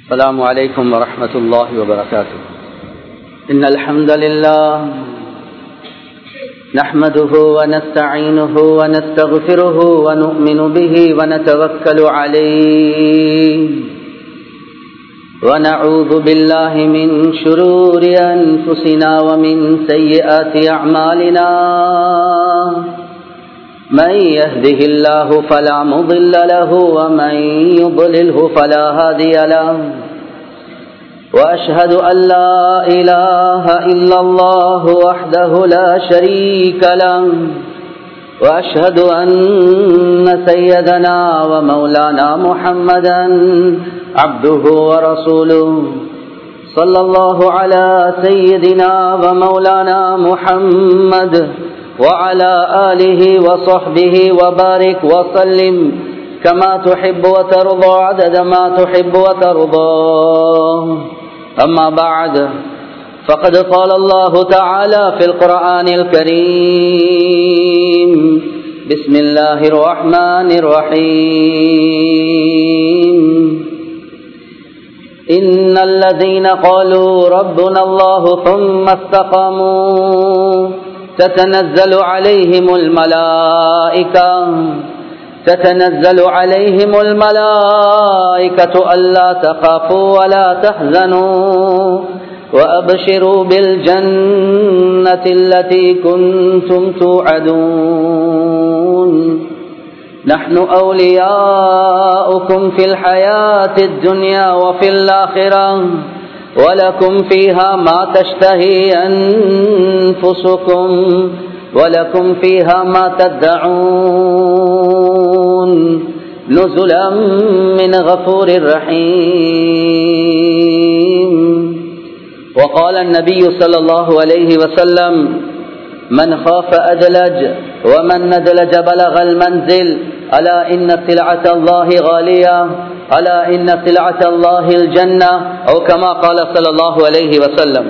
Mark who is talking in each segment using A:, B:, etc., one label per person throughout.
A: السلام عليكم ورحمة الله وبركاته إن الحمد لله نحمده ونستعينه ونستغفره ونؤمن به ونتوكل عليه ونعوذ بالله من شرور أنفسنا ومن سيئات أعمالنا من يهده الله فلا مضل له ومن يضلله فلا هادي له وأشهد أن لا إله إلا الله وحده لا شريك له وأشهد أن سيدنا ومولانا محمدا عبده ورسوله صلى الله على سيدنا ومولانا محمد وعلى آله وصحبه وبارك وسلم كما تحب وترضى عدد ما تحب وترضى أما بعد فقد قال الله تعالى في القرآن الكريم بسم الله الرحمن الرحيم إن الذين قالوا ربنا الله ثم استقاموا تتنزل عليهم الملائكة تتنزل عليهم الملائكة ألا تخافوا ولا تحزنوا وأبشروا بالجنة التي كنتم توعدون نحن أولياؤكم في الحياة الدنيا وفي الآخرة ولكم فيها ما تشتهي أنفسكم ولكم فيها ما تدعون نزلا من غفور رحيم وقال النبي صلى الله عليه وسلم من خاف أدلج ومن ندلج بلغ المنزل ألا إن سلعة الله غالية ألا إن سلعة الله الجنة أو كما قال صلى الله عليه وسلم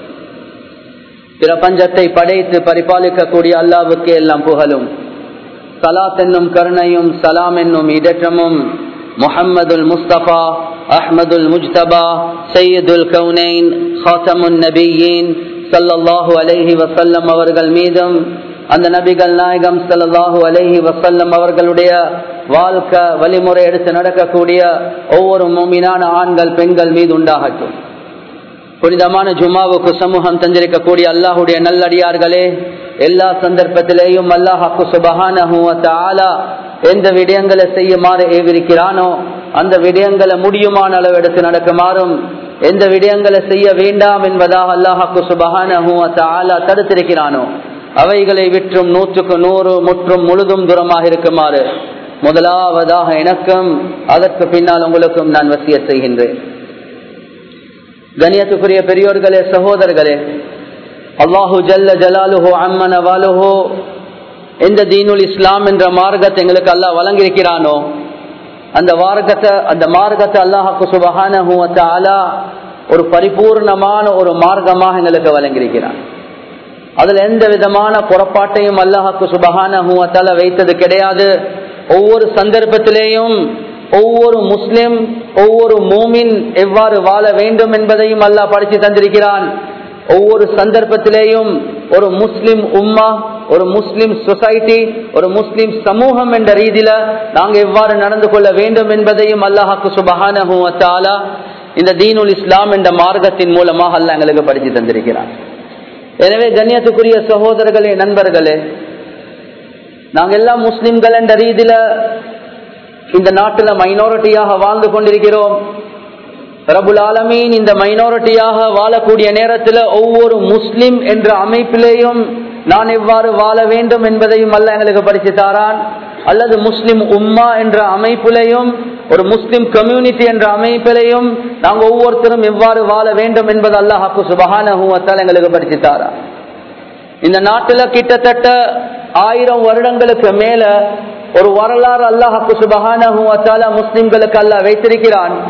A: பிரபஞ்சத்தை படைத்து பரிபாலிக்கக்கூடிய அல்லாவுக்கு எல்லாம் புகழும் சலாத் என்னும் கருணையும் சலாம் என்னும் இடற்றமும் முஹம்மதுல் முஸ்தபா அஹ்மதுல் முஜ்தபா சையதுல் கவுனைன் ஹாசமுன் நபியின் சல்லல்லாஹு அலைஹி வசல்லம் அவர்கள் மீதும் அந்த நபிகள் நாயகம் சல்லாஹூ அலஹி வசல்லம் அவர்களுடைய வாழ்க்கை வழிமுறை எடுத்து நடக்கக்கூடிய ஒவ்வொரு மூமினான ஆண்கள் பெண்கள் மீது உண்டாகட்டும் புனிதமான ஜுமாவுக்கு சமூகம் தந்திருக்கக்கூடிய அல்லாஹுடைய நல்லடியார்களே எல்லா சந்தர்ப்பத்திலேயும் அல்லாஹாக்கு சுபகான எந்த விடயங்களை செய்யுமாறு ஏவிருக்கிறானோ அந்த விடயங்களை முடியுமான அளவு எடுத்து நடக்குமாறும் எந்த விடயங்களை செய்ய வேண்டாம் என்பதாக அல்லாஹாக்கு சுபகான தடுத்திருக்கிறானோ அவைகளை விற்றும் நூற்றுக்கு நூறு முற்றும் முழுதும் தூரமாக இருக்குமாறு முதலாவதாக எனக்கும் அதற்கு பின்னால் உங்களுக்கும் நான் வசிய செய்கின்றேன் கணியத்துக்குரிய பெரியோர்களே சகோதரர்களே அல்லாஹு ஜல்ல ஜலாலுஹோ அம்மன வாலுஹோ எந்த தீனுல் இஸ்லாம் என்ற மார்க்கத்தை எங்களுக்கு அல்லாஹ் வழங்கியிருக்கிறானோ அந்த மார்க்கத்தை அந்த மார்க்கத்தை அல்லாஹாக்கு சுபகான ஒரு பரிபூர்ணமான ஒரு மார்க்கமாக எங்களுக்கு வழங்கியிருக்கிறான் அதுல எந்த விதமான புறப்பாட்டையும் அல்லாஹாக்கு சுபகான வைத்தது கிடையாது ஒவ்வொரு சந்தர்ப்பத்திலேயும் ஒவ்வொரு முஸ்லிம் ஒவ்வொரு மூமின் எவ்வாறு வாழ வேண்டும் என்பதையும் அல்லாஹ் படித்து தந்திருக்கிறான் ஒவ்வொரு சந்தர்ப்பத்திலேயும் ஒரு முஸ்லிம் உம்மா ஒரு முஸ்லிம் சொசைட்டி ஒரு முஸ்லிம் சமூகம் என்ற ரீதியில நாங்கள் எவ்வாறு நடந்து கொள்ள வேண்டும் என்பதையும் அல்லாஹாக்கு சுபகான இந்த தீனுல் இஸ்லாம் என்ற மார்க்கத்தின் மூலமாக அல்லாஹ் எங்களுக்கு படித்து தந்திருக்கிறான் எனவே கண்ணியத்துக்குரிய சகோதரர்களே நண்பர்களே நாங்க எல்லாம் முஸ்லிம்கள் என்ற ரீதியில இந்த நாட்டுல மைனாரிட்டியாக வாழ்ந்து கொண்டிருக்கிறோம் பிரபுல் ஆலமீன் இந்த மைனாரிட்டியாக வாழக்கூடிய நேரத்தில் ஒவ்வொரு முஸ்லிம் என்ற அமைப்பிலேயும் நான் எவ்வாறு வாழ வேண்டும் என்பதையும் அல்ல எங்களுக்கு படித்து தாரான் அல்லது முஸ்லிம் உம்மா என்ற அமைப்பிலையும் ஒரு முஸ்லிம் கம்யூனிட்டி என்ற அமைப்பிலையும் நாங்கள் ஒவ்வொருத்தரும் எவ்வாறு வாழ வேண்டும் என்பது அல்லாஹாக்கு சுபகான எங்களுக்கு படித்து தாரா இந்த நாட்டில் கிட்டத்தட்ட ஆயிரம் வருடங்களுக்கு மேல ஒரு வரலாறு அல்லாஹாக்கு சுபகான முஸ்லிம்களுக்கு அல்லாஹ் வைத்திருக்கிறான்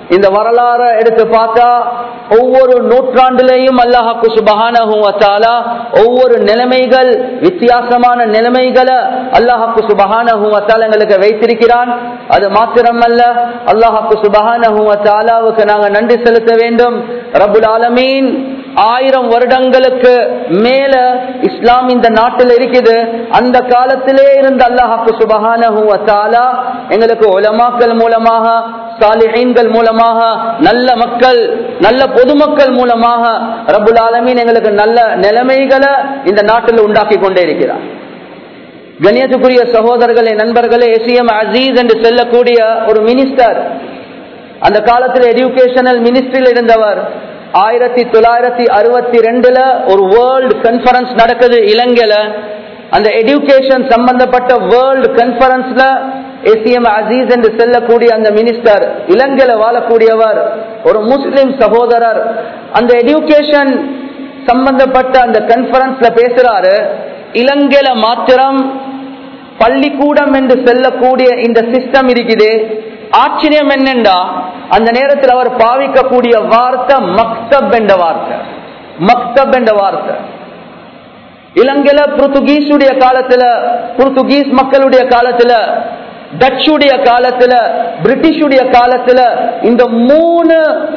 A: இந்த வரலாறு எடுத்து பார்த்தா ஒவ்வொரு நூற்றாண்டிலையும் அல்லாஹாக்கு சுபஹானஹும் வத்தாலா ஒவ்வொரு நிலைமைகள் வித்தியாசமான நிலைமைகளை அல்லாஹாக்கு சுபஹானஹும் வத்தாலா எங்களுக்கு வைத்திருக்கிறான் அது மாத்திரமல்ல அல்லாஹாக்கு சுபஹானஹும் வத்தாலாவுக்கு நாங்கள் நன்றி செலுத்த வேண்டும் ரபுல் ஆலமீன் ஆயிரம் வருடங்களுக்கு மேல இஸ்லாம் இந்த நாட்டில் இருக்குது அந்த காலத்திலே இருந்த அல்லாஹாக்கு சுபஹானஹும் வத்தாலா எங்களுக்கு உலமாக்கள் மூலமாக சாலிஹீன்கள் மூலமாக நல்ல மக்கள் நல்ல பொதுமக்கள் மூலமாக ரபுல் ஆலமீன் எங்களுக்கு நல்ல நிலைமைகளை இந்த நாட்டில் உண்டாக்கி கொண்டே இருக்கிறார் கணியத்துக்குரிய சகோதரர்களே நண்பர்களே எசிஎம் அசீஸ் என்று செல்லக்கூடிய ஒரு மினிஸ்டர் அந்த காலத்தில் எஜுகேஷனல் மினிஸ்ட்ரியில் இருந்தவர் ஆயிரத்தி தொள்ளாயிரத்தி அறுபத்தி ரெண்டுல ஒரு வேர்ல்டு கன்ஃபரன்ஸ் நடக்குது இலங்கையில அந்த எஜுகேஷன் சம்பந்தப்பட்ட வேர்ல்டு கன்ஃபரன்ஸ்ல ஏசிஎம் அசீஸ் என்று செல்லக்கூடிய அந்த மினிஸ்டர் இலங்கையில வாழக்கூடியவர் ஒரு முஸ்லிம் சகோதரர் அந்த எஜுகேஷன் சம்பந்தப்பட்ட அந்த கன்ஃபரன்ஸ்ல பேசுறாரு இலங்கையில மாத்திரம் பள்ளிக்கூடம் என்று செல்லக்கூடிய இந்த சிஸ்டம் இருக்குது ஆச்சரியம் என்னண்டா அந்த நேரத்தில் அவர் பாவிக்கக்கூடிய வார்த்தை மக்தப் என்ற வார்த்தை மக்தப் என்ற வார்த்தை இலங்கையில புர்த்துகீஸுடைய காலத்துல புர்த்துகீஸ் மக்களுடைய காலத்துல டச்சுடைய காலத்துல பிரிட்டிஷுடைய காலத்துல இந்த மூணு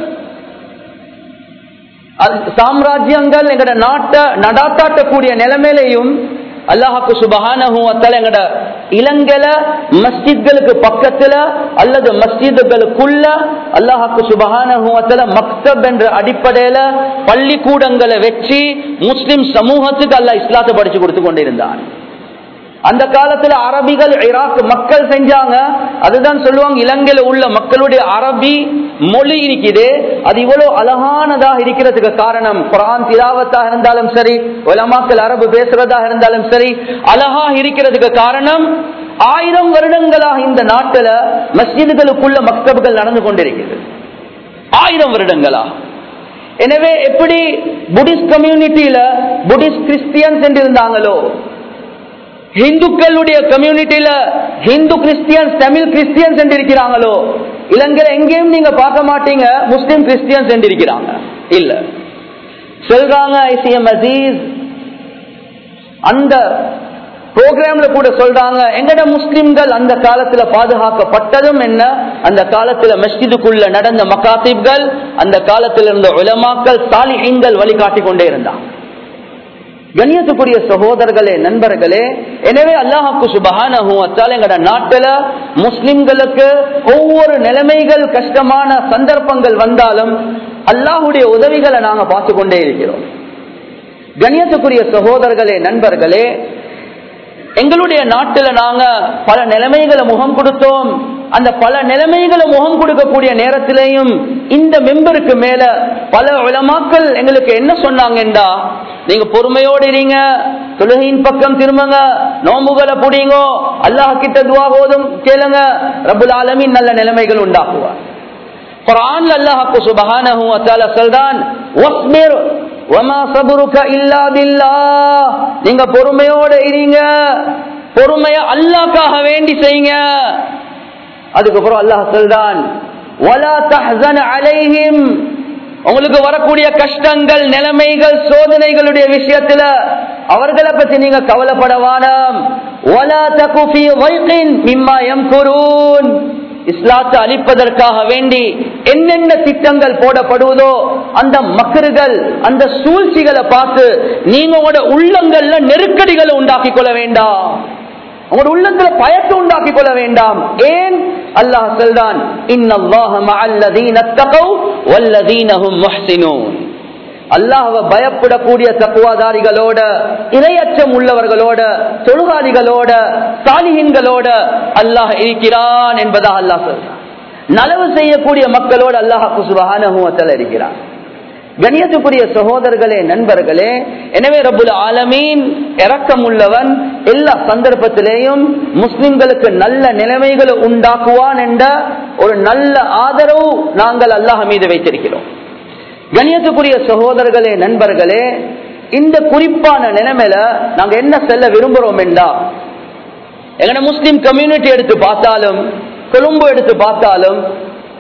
A: சாம்ராஜ்யங்கள் எங்கட நாட்டை நடாத்தாட்டக்கூடிய நிலைமையிலையும் அல்லாஹாக்கு சுபஹானஹூவத்தால எங்கட இலங்கையில மஸ்ஜித்களுக்கு பக்கத்துல அல்லது மஸ்ஜிதுகளுக்குள்ள அல்லாஹாக்கு சுபஹானஹூவத்தால மக்தப் என்ற அடிப்படையில பள்ளிக்கூடங்களை வச்சு முஸ்லிம் சமூகத்துக்கு அல்லாஹ் இஸ்லாத்தை படிச்சு கொடுத்து கொண்டிருந்தான் அந்த காலத்துல அரபிகள் ஈராக் மக்கள் செஞ்சாங்க அதுதான் சொல்லுவாங்க இலங்கையில உள்ள மக்களுடைய அரபி மொழி இருக்குது அது இவ்வளவு அழகானதாக இருக்கிறதுக்கு காரணம் குரான் திலாவத்தாக இருந்தாலும் சரி உலமாக்கள் அரபு பேசுறதாக இருந்தாலும் சரி அழகா இருக்கிறதுக்கு காரணம் ஆயிரம் வருடங்களாக இந்த நாட்டுல மஸ்ஜிதுகளுக்குள்ள மக்தபுகள் நடந்து கொண்டிருக்கிறது ஆயிரம் வருடங்களா எனவே எப்படி புடிஸ்ட் கம்யூனிட்டியில புடிஸ்ட் கிறிஸ்டியன்ஸ் என்று இருந்தாங்களோ இந்துக்களுடைய கம்யூனிட்டியில இந்து கிறிஸ்டியன்ஸ் தமிழ் கிறிஸ்டியன்ஸ் என்று இருக்கிறாங்களோ இலங்கையில எங்கேயும் நீங்க பார்க்க மாட்டீங்க முஸ்லிம் கிறிஸ்டியன்ஸ் என்று இருக்கிறாங்க இல்ல சொல்றாங்க ஐசிஎம் அசீஸ் அந்த ப்ரோக்ராம்ல கூட சொல்றாங்க எங்கட முஸ்லிம்கள் அந்த காலத்துல பாதுகாக்கப்பட்டதும் என்ன அந்த காலத்துல மஸ்ஜிதுக்குள்ள நடந்த மகாத்திப்கள் அந்த காலத்தில் இருந்த உலமாக்கள் சாலிஹீன்கள் வழிகாட்டி கொண்டே இருந்தாங்க கண்ணியத்துக்குரிய சகோதரர்களே நண்பர்களே எனவே அல்லாஹாக்கு சுபகான எங்கட நாட்டுல முஸ்லிம்களுக்கு ஒவ்வொரு நிலைமைகள் கஷ்டமான சந்தர்ப்பங்கள் வந்தாலும் அல்லாஹுடைய உதவிகளை நாங்க பார்த்து கொண்டே இருக்கிறோம் கண்ணியத்துக்குரிய சகோதரர்களே நண்பர்களே எங்களுடைய நாட்டுல நாங்க பல நிலைமைகளை முகம் கொடுத்தோம் அந்த பல நிலைமைகளை முகம் கொடுக்கக்கூடிய நேரத்திலையும் இந்த மெம்பருக்கு மேல பல உலமாக்கள் எங்களுக்கு என்ன சொன்னாங்கண்டா நீங்க பொறுமையோடு இருங்க தொழுகையின் பக்கம் திரும்புங்க நோம்புகளை புடிங்கோ அல்லாஹ் கிட்ட துவா போதும் கேளுங்க ரபுல் ஆலமின் நல்ல நிலைமைகள் உண்டாக்குவார் குரான் அல்லாஹாக்கு சுபஹானஹு வ தஆலா சொல்றான் வஸ்பிர் வமா சபருக இல்லா பில்லாஹ் நீங்க பொறுமையோட இருங்க பொறுமைய அல்லாஹ்க்காக வேண்டி செய்யுங்க அதுக்கப்புறம் அல்லாஹ் சொல்றான் வலா தஹ்சன் அலைஹிம் உங்களுக்கு வரக்கூடிய கஷ்டங்கள் நிலைமைகள் சோதனைகளுடைய விஷயத்துல அவர்களை பத்தி நீங்க கவலைப்படவானாம் வலா தகுஃபி வைகின் மிம்மா யம்குரூன் இஸ்லாத்தை அழிப்பதற்காக வேண்டி என்னென்ன திட்டங்கள் போடப்படுவதோ அந்த மக்கர்கள் அந்த சூழ்ச்சிகளை பார்த்து நீங்க உங்களோட உள்ளங்கள்ல நெருக்கடிகளை உண்டாக்கி கொள்ள வேண்டாம் உங்களோட உள்ளத்துல பயத்தை உண்டாக்கி கொள்ள வேண்டாம் ஏன் அல்லாஹ் சொல்றான் இன்னல்லாஹ மஅல்லதீன தகவ் வல்லதீனஹும் முஹ்சினூன் அல்லாஹ்வை பயப்படக்கூடிய தக்குவாதாரிகளோட இரையச்சம் உள்ளவர்களோட தொழுகாதிகளோட சாலிஹின்களோட அல்லாஹ் இருக்கிறான் என்பதா அல்லாஹ் சொல்றான் நலவு செய்யக்கூடிய மக்களோடு அல்லாஹ் சுபஹானஹுவத்தில் இருக்கிறான் கணியத்துக்குரிய சகோதரர்களே நண்பர்களே எனவே ரபுல் ஆலமீன் இரக்கம் உள்ளவன் எல்லா சந்தர்ப்பத்திலேயும் முஸ்லிம்களுக்கு நல்ல நிலைமைகளை உண்டாக்குவான் என்ற ஒரு நல்ல ஆதரவு நாங்கள் அல்லாஹ் மீது வைத்திருக்கிறோம் கணியத்துக்குரிய சகோதரர்களே நண்பர்களே இந்த குறிப்பான நிலைமையில நாங்க என்ன செல்ல விரும்புறோம் என்றா எங்கட முஸ்லிம் கம்யூனிட்டி எடுத்து பார்த்தாலும் கொழும்பு எடுத்து பார்த்தாலும்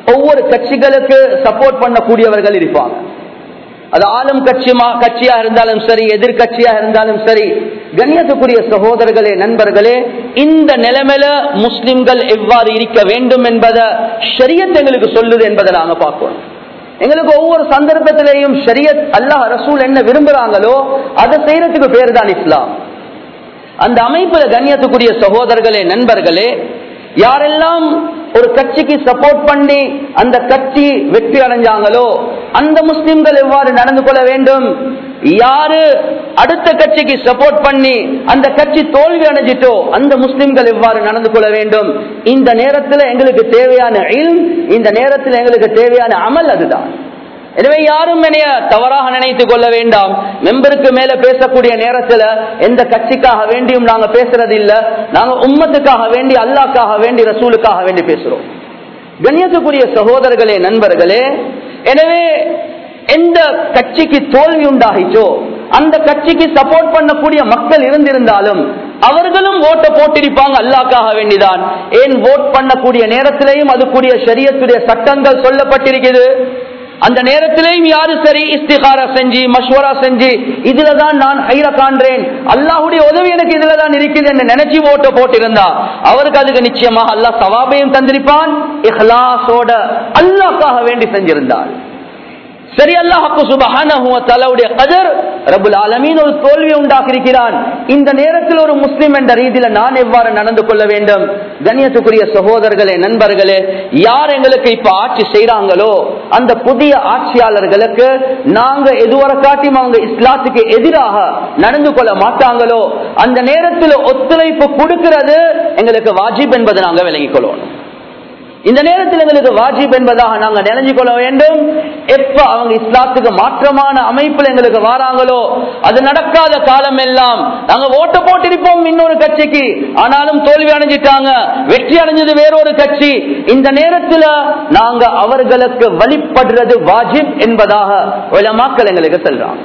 A: ஒவ்வொரு கட்சிகளுக்கு சப்போர்ட் பண்ணக்கூடியவர்கள் இருப்பாங்க அது ஆளும் கட்சிமா கட்சியா இருந்தாலும் சரி எதிர்கட்சியா இருந்தாலும் சரி கண்ணியத்துக்குரிய சகோதரர்களே நண்பர்களே இந்த நிலைமையில முஸ்லிம்கள் எவ்வாறு இருக்க வேண்டும் என்பதை ஷரியத் எங்களுக்கு சொல்லுது என்பதை நாங்க பார்க்கணும் எங்களுக்கு ஒவ்வொரு சந்தர்ப்பத்திலேயும் ஷரியத் அல்லாஹ் ரசூல் என்ன விரும்புறாங்களோ அதை செய்யறதுக்கு பேர் தான் இஸ்லாம் அந்த அமைப்புல கண்ணியத்துக்குரிய சகோதரர்களே நண்பர்களே யாரெல்லாம் ஒரு கட்சிக்கு சப்போர்ட் பண்ணி அந்த கட்சி வெற்றி அடைஞ்சாங்களோ அந்த முஸ்லிம்கள் எவ்வாறு நடந்து கொள்ள வேண்டும் யாரு அடுத்த கட்சிக்கு சப்போர்ட் பண்ணி அந்த கட்சி தோல்வி அடைஞ்சிட்டோ அந்த முஸ்லிம்கள் எவ்வாறு நடந்து கொள்ள வேண்டும் இந்த நேரத்தில் எங்களுக்கு தேவையான இல்ம் இந்த நேரத்தில் எங்களுக்கு தேவையான அமல் அதுதான் எனவே யாரும் என்னைய தவறாக நினைத்துக் கொள்ள வேண்டாம் மெம்பருக்கு மேல பேசக்கூடிய நேரத்துல எந்த கட்சிக்காக வேண்டியும் நாங்க பேசுறது இல்ல நாங்க உம்மத்துக்காக வேண்டி அல்லாக்காக வேண்டி ரசூலுக்காக வேண்டி பேசுறோம் கண்ணியத்துக்குரிய சகோதரர்களே நண்பர்களே எனவே எந்த கட்சிக்கு தோல்வி உண்டாகிச்சோ அந்த கட்சிக்கு சப்போர்ட் பண்ணக்கூடிய மக்கள் இருந்திருந்தாலும் அவர்களும் ஓட்ட போட்டிருப்பாங்க அல்லாக்காக வேண்டிதான் ஏன் ஓட் பண்ணக்கூடிய நேரத்திலேயும் அதுக்குரிய சரியத்துடைய சட்டங்கள் சொல்லப்பட்டிருக்கிறது அந்த நேரத்திலேயும் யாரு சரி இஸ்திகாரா செஞ்சு மஷ்வரா செஞ்சு இதுலதான் நான் ஹைர காண்றேன் அல்லாஹுடைய உதவி எனக்கு இதுலதான் இருக்குது என்று நினைச்சு ஓட்ட போட்டிருந்தா அவருக்கு அதுக்கு நிச்சயமாக அல்லாஹ் சவாபையும் தந்திருப்பான் இஹ்லாஸோட அல்லாஹ்க்காக வேண்டி செஞ்சிருந்தார் சரி அல்லாஹு சுபஹானஹு வ தஆலாவுடைய கதர் ரப்பல் ஆலமீன் ஒரு தோல்வி உண்டாக்கியிருக்கிறான் இந்த நேரத்தில் ஒரு முஸ்லிம் என்ற ரீதியில நான் எவ்வாறு நடந்து கொள்ள வேண்டும் கண்ணியத்துக்குரிய சகோதரர்களே நண்பர்களே யார் எங்களுக்கு இப்ப ஆட்சி செய்யறாங்களோ அந்த புதிய ஆட்சியாளர்களுக்கு நாங்க எதுவரை காட்டியும் அவங்க இஸ்லாத்துக்கு எதிராக நடந்து கொள்ள மாட்டாங்களோ அந்த நேரத்தில் ஒத்துழைப்பு கொடுக்கிறது எங்களுக்கு வாஜிப் என்பதை நாங்க விளங்கிக் கொள்ளணும் இந்த நேரத்தில் எங்களுக்கு வாஜிப் என்பதாக நாங்க நினைஞ்சு கொள்ள வேண்டும் எப்ப அவங்க இஸ்லாத்துக்கு மாற்றமான அமைப்புல எங்களுக்கு வாராங்களோ அது நடக்காத காலம் எல்லாம் நாங்க ஓட்ட போட்டிருப்போம் இன்னொரு கட்சிக்கு ஆனாலும் தோல்வி அடைஞ்சிட்டாங்க வெற்றி அடைஞ்சது வேறொரு கட்சி இந்த நேரத்தில் நாங்க அவர்களுக்கு வழிபடுறது வாஜிப் என்பதாக உலமாக்கள் எங்களுக்கு சொல்றாங்க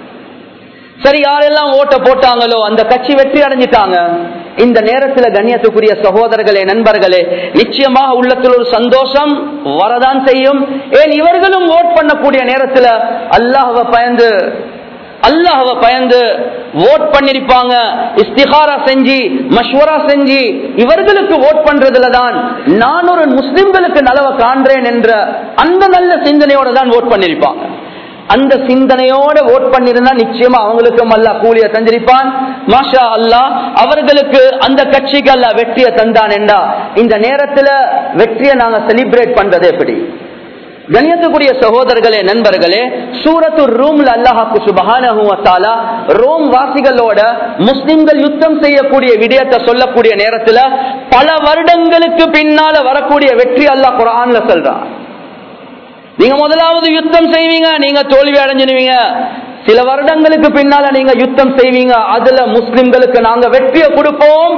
A: சரி யாரெல்லாம் ஓட்ட போட்டாங்களோ அந்த கட்சி வெற்றி அடைஞ்சிட்டாங்க இந்த நேரத்துல கண்ணியத்துக்குரிய சகோதரர்களே நண்பர்களே நிச்சயமாக உள்ளத்தில் ஒரு சந்தோஷம் வரதான் செய்யும் ஏன் இவர்களும் ஓட் பண்ணக்கூடிய நேரத்துல அல்லாஹவை பயந்து அல்லாஹவை பயந்து ஓட் பண்ணிருப்பாங்க இஸ்திகாரா செஞ்சு மஷ்வரா செஞ்சு இவர்களுக்கு ஓட் பண்றதுல தான் நான் ஒரு முஸ்லிம்களுக்கு நலவை காண்றேன் என்ற அந்த நல்ல சிந்தனையோட தான் ஓட் பண்ணிருப்பாங்க அந்த சிந்தனையோட ஓட் பண்ணிருந்தா நிச்சயமா அவங்களுக்கும் அல்ல கூலிய தந்திருப்பான் மாஷா அல்லா அவர்களுக்கு அந்த கட்சிக்கு அல்ல வெற்றியை தந்தான் என்றா இந்த நேரத்துல வெற்றியை நாங்க செலிப்ரேட் பண்றது எப்படி கண்ணியத்துக்குரிய சகோதரர்களே நண்பர்களே சூரத்து ரூம்ல அல்லாஹாக்கு சுபஹானா ரோம் வாசிகளோட முஸ்லிம்கள் யுத்தம் செய்யக்கூடிய விடயத்தை சொல்லக்கூடிய நேரத்துல பல வருடங்களுக்கு பின்னால வரக்கூடிய வெற்றி அல்லாஹ் குரான்ல சொல்றான் நீங்க முதலாவது யுத்தம் செய்வீங்க நீங்க தோல்வி அடைஞ்சிடுவீங்க சில வருடங்களுக்கு பின்னால நீங்க யுத்தம் செய்வீங்க அதுல முஸ்லிம்களுக்கு நாங்க வெற்றியை கொடுப்போம்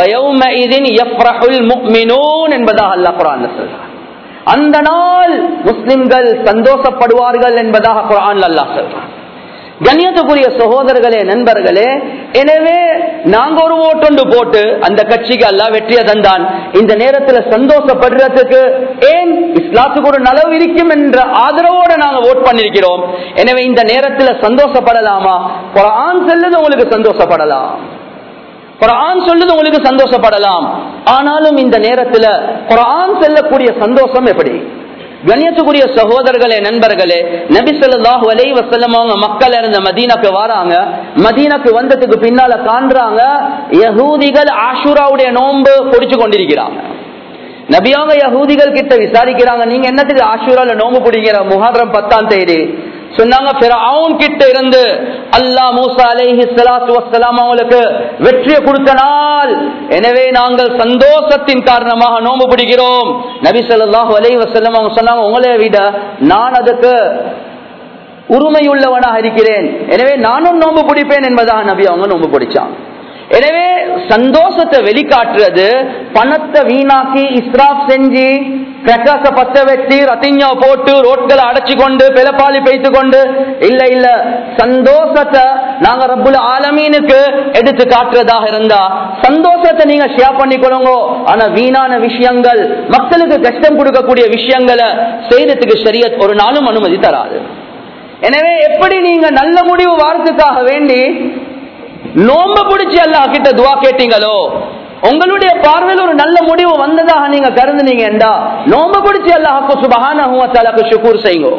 A: என்பதாக அல்லா குரான் சொல்றான் அந்த நாள் முஸ்லிம்கள் சந்தோஷப்படுவார்கள் என்பதாக குரான் அல்லா சொல்றான் கண்ணியத்துக்குரிய சகோதரர்களே நண்பர்களே எனவே நாங்க ஒரு ஓட்டொண்டு போட்டு அந்த கட்சிக்கு எல்லாம் வெற்றியை தந்தான் இந்த நேரத்தில் சந்தோஷப்படுறதுக்கு ஏன் இஸ்லாத்துக்கு ஒரு நலவு இருக்கும் என்ற ஆதரவோட நாங்க ஓட் பண்ணிருக்கிறோம் எனவே இந்த நேரத்தில் சந்தோஷப்படலாமா குரான் செல்லுது உங்களுக்கு சந்தோஷப்படலாம் குரான் சொல்லுது உங்களுக்கு சந்தோஷப்படலாம் ஆனாலும் இந்த நேரத்தில் குரான் செல்லக்கூடிய சந்தோஷம் எப்படி கண்ணியத்துக்குரிய சகோதரர்களே நண்பர்களே நபி சொல்லாஹு அலை வசல்லம் அவங்க மக்கள் இருந்த மதீனாக்கு வராங்க மதீனாக்கு வந்ததுக்கு பின்னால காண்றாங்க யகூதிகள் ஆஷுராவுடைய நோன்பு பொடிச்சு கொண்டிருக்கிறாங்க நபியாங்க யகூதிகள் கிட்ட விசாரிக்கிறாங்க நீங்க என்னத்துக்கு ஆஷூரால நோம்பு பிடிக்கிற முஹர்ரம் பத்தாம் தேதி சொன்னாங்க கிட்ட இருந்து அல்லா மூசா அலைஹி சலாத்து வசலாம் அவங்களுக்கு வெற்றியை கொடுத்த நாள் எனவே நாங்கள் சந்தோஷத்தின் காரணமாக நோம்பு பிடிக்கிறோம் நபி சொல்லாஹு அலை வசல்லம் அவங்க சொன்னாங்க உங்களை விட நான் அதுக்கு உரிமையுள்ளவனாக இருக்கிறேன் எனவே நானும் நோம்பு பிடிப்பேன் என்பதாக நபி அவங்க நோம்பு பிடிச்சாங்க எனவே சந்தோஷத்தை வெளிக்காட்டுறது பணத்தை வீணாக்கி இஸ்ராப் செஞ்சு பிரகாச பத்த வச்சு ரத்திஞ்சா போட்டு ரோட்களை அடைச்சு கொண்டு பிளப்பாலி பெய்த்து கொண்டு இல்ல இல்ல சந்தோஷத்தை நாங்க ரப்புல் ஆலமீனுக்கு எடுத்து காட்டுறதாக இருந்தா சந்தோஷத்தை நீங்க ஷேர் பண்ணிக்கொள்ளுங்க ஆனா வீணான விஷயங்கள் மக்களுக்கு கஷ்டம் கொடுக்கக்கூடிய விஷயங்களை செய்யறதுக்கு ஷரியத் ஒரு நாளும் அனுமதி தராது எனவே எப்படி நீங்க நல்ல முடிவு வாரத்துக்காக வேண்டி நோம்ப பிடிச்சி அல்லாஹ் கிட்ட துவா கேட்டீங்களோ உங்களுடைய பார்வையில் ஒரு நல்ல முடிவு வந்ததாக நீங்க கருதுனீங்க என்றா நோம்ப பிடிச்சி அல்லாஹுக்கு சுபஹானஹு ஷுக்கூர் செய்யுங்க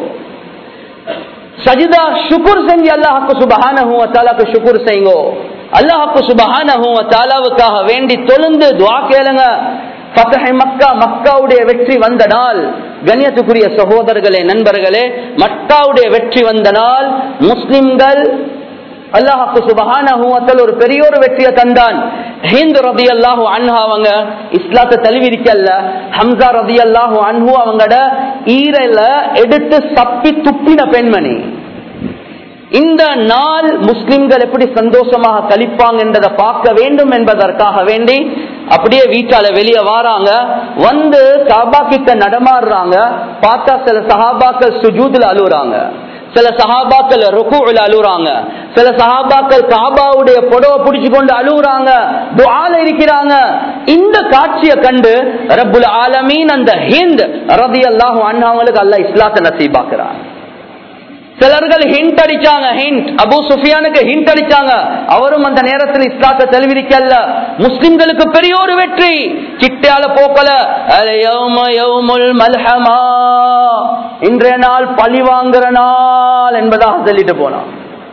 A: சஜிதா ஷுக்குர் செஞ்சு அல்லாஹுக்கு சுபஹானஹு வத்தாலாக்கு ஷுக்குர் செய்யுங்க அல்லாஹுக்கு சுபஹானஹு வத்தாலாவுக்காக வேண்டி தொழுந்து துவா கேளுங்க ஃபத்ஹ் மக்கா மக்காவுடைய வெற்றி வந்த நாள் கண்ணியத்துக்குரிய சகோதரர்களே நண்பர்களே மக்காவுடைய வெற்றி வந்த நாள் முஸ்லிம்கள் அல்லாஹுக்கு சுபஹானஹுவத்தல் ஒரு பெரிய ஒரு வெற்றியை தந்தான் ஹிந்த் ரதி அல்லாஹு அன்ஹு அவங்க இஸ்லாத்தை தழுவிரிக்கல்ல ஹம்சா ரதி அல்லாஹு அன்ஹு அவங்களோட ஈரல எடுத்து சப்பி துப்பின பெண்மணி இந்த நாள் முஸ்லிம்கள் எப்படி சந்தோஷமாக கழிப்பாங்க என்றதை பார்க்க வேண்டும் என்பதற்காக வேண்டி அப்படியே வீட்டால வெளியே வாராங்க வந்து காபா கிட்ட நடமாடுறாங்க பார்த்தா சில சஹாபாக்கள் சுஜூதுல அழுகுறாங்க சில சஹாபாக்கள் ருக்குல அழுகுறாங்க சில சஹாபாக்கள் காபாவுடைய புடவை பிடிச்சு கொண்டு அழுகுறாங்க துஆல இருக்கிறாங்க இந்த காட்சியை கண்டு ரப்புல் ஆலமீன் அந்த ஹிந்த் ரதி அல்லாஹு அண்ணாவங்களுக்கு அல்லாஹ் இஸ்லாத்தை நசீபாக்குறான் சிலர்கள் ஹிண்ட் அடிச்சாங்க ஹிண்ட் அபு சுஃபியானுக்கு ஹிண்ட் அடிச்சாங்க அவரும் அந்த நேரத்தில் இஸ்லாத்தை தெளிவிக்கல்ல முஸ்லிம்களுக்கு பெரிய ஒரு வெற்றி கிட்டியால போக்கல அல யௌம யௌமுல் மல்ஹமா இன்றைய நாள் பழி வாங்குற நாள் என்பதாக சொல்லிட்டு போனான்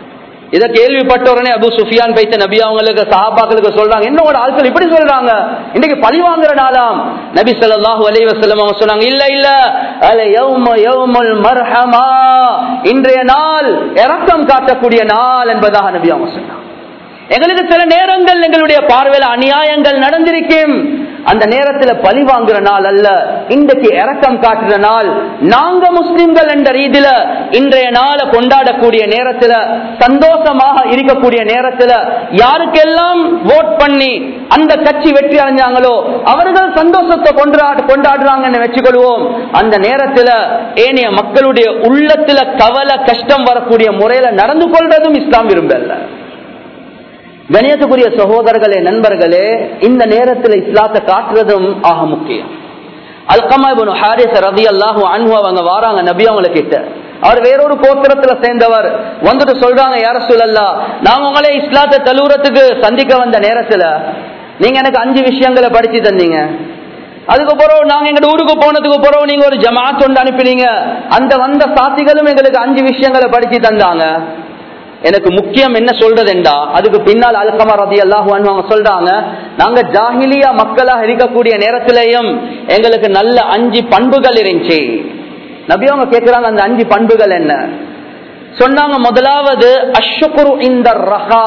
A: இத கேள்விப்பட்ட உடனே அபு சுஃபியான் பைத்த நபி அவங்களுக்கு சஹாபாக்களுக்கு சொல்றாங்க என்னோட ஆட்கள் இப்படி சொல்றாங்க இன்னைக்கு பழி வாங்குற நாளாம் நபி ஸல்லல்லாஹு அலைஹி வஸல்லம் அவங்க சொன்னாங்க இல்ல இல்ல அல யௌம யௌமுல் மர்ஹமா இன்றைய நாள் இரக்கம் காட்டக்கூடிய நாள் என்பதாக நபி அவங்க சொன்னாங்க எங்களுக்கு சில நேரங்கள் எங்களுடைய பார்வையில் அநியாயங்கள் நடந்திருக்கும் அந்த நேரத்தில் பழி வாங்குற நாள் அல்ல இன்றைக்கு இறக்கம் காட்டுற நாள் நாங்க முஸ்லிம்கள் என்ற ரீதியில இன்றைய நாளை கொண்டாடக்கூடிய நேரத்துல சந்தோஷமாக இருக்கக்கூடிய நேரத்துல யாருக்கெல்லாம் ஓட் பண்ணி அந்த கட்சி வெற்றி அடைஞ்சாங்களோ அவர்கள் சந்தோஷத்தை கொண்டாடு கொண்டாடுறாங்கன்னு வச்சுக்கொள்வோம் அந்த நேரத்துல ஏனைய மக்களுடைய உள்ளத்துல கவலை கஷ்டம் வரக்கூடிய முறையில நடந்து கொள்றதும் இஸ்லாம் விரும்பல கணியத்துக்குரிய சகோதரர்களே நண்பர்களே இந்த நேரத்தில் இஸ்லாத்தை காட்டுறதும் ஆக முக்கியம் அல்கமாபுன் ஹாரிஸ் ரதி அல்லாஹு அன்பு அவங்க வாராங்க நபி அவங்களை கிட்ட அவர் வேறொரு கோத்திரத்துல சேர்ந்தவர் வந்துட்டு சொல்றாங்க யார சொல்லல்லா நான் உங்களே இஸ்லாத்தை தழுவுறதுக்கு சந்திக்க வந்த நேரத்துல நீங்க எனக்கு அஞ்சு விஷயங்களை படிச்சு தந்தீங்க அதுக்கப்புறம் நாங்க எங்க ஊருக்கு போனதுக்கு பிறகு நீங்க ஒரு ஜமாத் ஒன்று அனுப்பினீங்க அந்த வந்த சாத்திகளும் எங்களுக்கு அஞ்சு விஷயங்களை படிச்சு தந்தாங்க எனக்கு முக்கியம் என்ன சொல்றதுண்டா அதுக்கு பின்னால் அல்கமா ரதி அல்லாஹு அவங்க சொல்றாங்க நாங்க ஜாகிலியா மக்களாக இருக்கக்கூடிய நேரத்திலேயும் எங்களுக்கு நல்ல அஞ்சு பண்புகள் இருந்துச்சு நபி அவங்க கேட்கிறாங்க அந்த அஞ்சு பண்புகள் என்ன சொன்னாங்க முதலாவது அஷ்குரு இந்த ரஹா